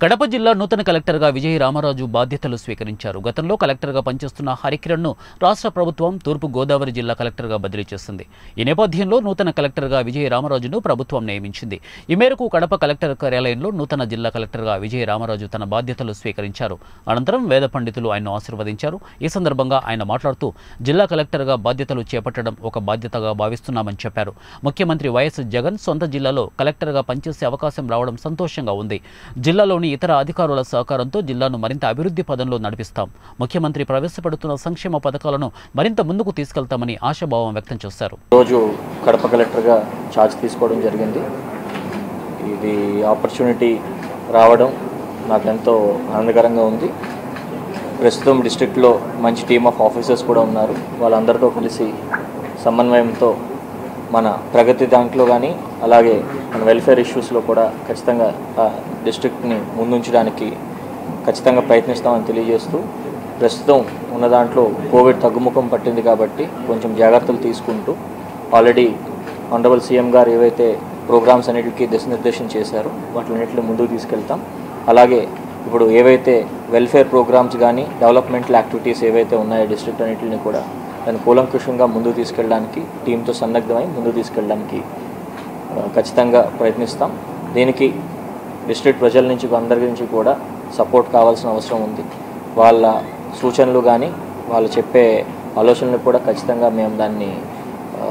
కడప జిల్లా నూతన కలెక్టర్గా విజయ రామరాజు బాధ్యతలు స్వీకరించారు గతంలో కలెక్టర్గా పనిచేస్తున్న హరికిరణ్ను రాష్ట్ర ప్రభుత్వం తూర్పు గోదావరి జిల్లా కలెక్టర్గా బదిలీ చేసింది ఈ నేపథ్యంలో నూతన కలెక్టర్గా విజయ రామరాజును ప్రభుత్వం నియమించింది ఈ మేరకు కడప కలెక్టర్ కార్యాలయంలో నూతన జిల్లా కలెక్టర్గా విజయ రామరాజు తన బాధ్యతలు స్వీకరించారు అనంతరం వేద పండితులు ఆయన్ను ఆశీర్వదించారు ఈ సందర్భంగా ఆయన మాట్లాడుతూ జిల్లా కలెక్టర్గా బాధ్యతలు చేపట్టడం ఒక బాధ్యతగా భావిస్తున్నామని చెప్పారు ముఖ్యమంత్రి వైఎస్ జగన్ సొంత జిల్లాలో కలెక్టర్గా పనిచేసే అవకాశం రావడం సంతోషంగా ఉంది జిల్లాలోని ఇతర అధికారుల సహకారంతో జిల్లాను మరింత అభివృద్ధి పదంలో నడిపిస్తాం ముఖ్యమంత్రి ప్రవేశపెడుతున్న సంక్షేమ పథకాలను మరింత ముందుకు తీసుకెళ్తామని ఆశాభావం వ్యక్తం చేశారు రోజు కడప కలెక్టర్గా ఛార్జ్ తీసుకోవడం జరిగింది ఇది ఆపర్చునిటీ రావడం నాకు ఎంతో ఆనందకరంగా ఉంది ప్రస్తుతం డిస్ట్రిక్ట్లో మంచి టీమ్ ఆఫ్ ఆఫీసర్స్ కూడా ఉన్నారు వాళ్ళందరితో కలిసి సమన్వయంతో మన ప్రగతి దాంట్లో కానీ అలాగే మన వెల్ఫేర్ ఇష్యూస్లో కూడా ఖచ్చితంగా ఆ డిస్ట్రిక్ట్ని ముందుంచడానికి ఖచ్చితంగా ప్రయత్నిస్తామని తెలియజేస్తూ ప్రస్తుతం ఉన్న దాంట్లో కోవిడ్ తగ్గుముఖం పట్టింది కాబట్టి కొంచెం జాగ్రత్తలు తీసుకుంటూ ఆల్రెడీ ఆనరబుల్ సీఎం గారు ఏవైతే ప్రోగ్రామ్స్ అన్నిటికీ దిశనిర్దేశం చేశారో వాటిలన్నింటిని ముందుకు తీసుకెళ్తాం అలాగే ఇప్పుడు ఏవైతే వెల్ఫేర్ ప్రోగ్రామ్స్ కానీ డెవలప్మెంటల్ యాక్టివిటీస్ ఏవైతే ఉన్నాయో డిస్ట్రిక్ట్ అన్నింటిని కూడా దాన్ని కూలంకుషంగా ముందుకు తీసుకెళ్ళడానికి టీంతో సన్నద్ధమై ముందుకు తీసుకెళ్ళడానికి ఆ, ఖచ్చితంగా ప్రయత్నిస్తాం దీనికి డిస్ట్రిక్ట్ ప్రజల నుంచి అందరి నుంచి కూడా సపోర్ట్ కావాల్సిన అవసరం ఉంది వాళ్ళ సూచనలు కానీ వాళ్ళు చెప్పే ఆలోచనలు కూడా ఖచ్చితంగా మేము దాన్ని ఆ,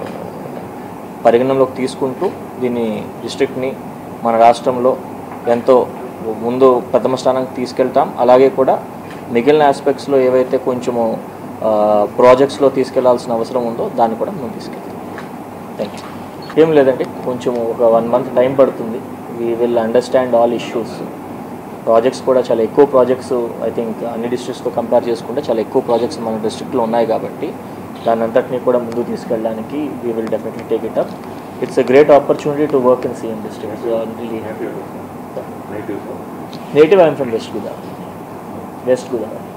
పరిగణనలోకి తీసుకుంటూ దీన్ని డిస్ట్రిక్ట్ని మన రాష్ట్రంలో ఎంతో ముందు ప్రథమ స్థానానికి తీసుకెళ్తాం అలాగే కూడా మిగిలిన ఆస్పెక్ట్స్లో ఏవైతే కొంచెము ప్రాజెక్ట్స్లో తీసుకెళ్లాల్సిన అవసరం ఉందో దాన్ని కూడా మనం తీసుకెళ్తాం థ్యాంక్ యూ ఏం లేదండి కొంచెం ఒక వన్ మంత్ టైం పడుతుంది we will understand all issues projects కూడా చాలా ఎక్కువ ప్రాజెక్ట్స్ ఐ థింక్ అన్ని డిస్ట్రిక్ట్స్తో కంపేర్ చేసుకుంటే చాలా ఎక్కువ ప్రాజెక్ట్స్ మన డిస్ట్రిక్ట్లో ఉన్నాయి కాబట్టి దాని అంతటినీ కూడా ముందుకు తీసుకెళ్ళడానికి we will definitely take it up it's a great opportunity to work in CM district native I'm from west Godavari west Godavari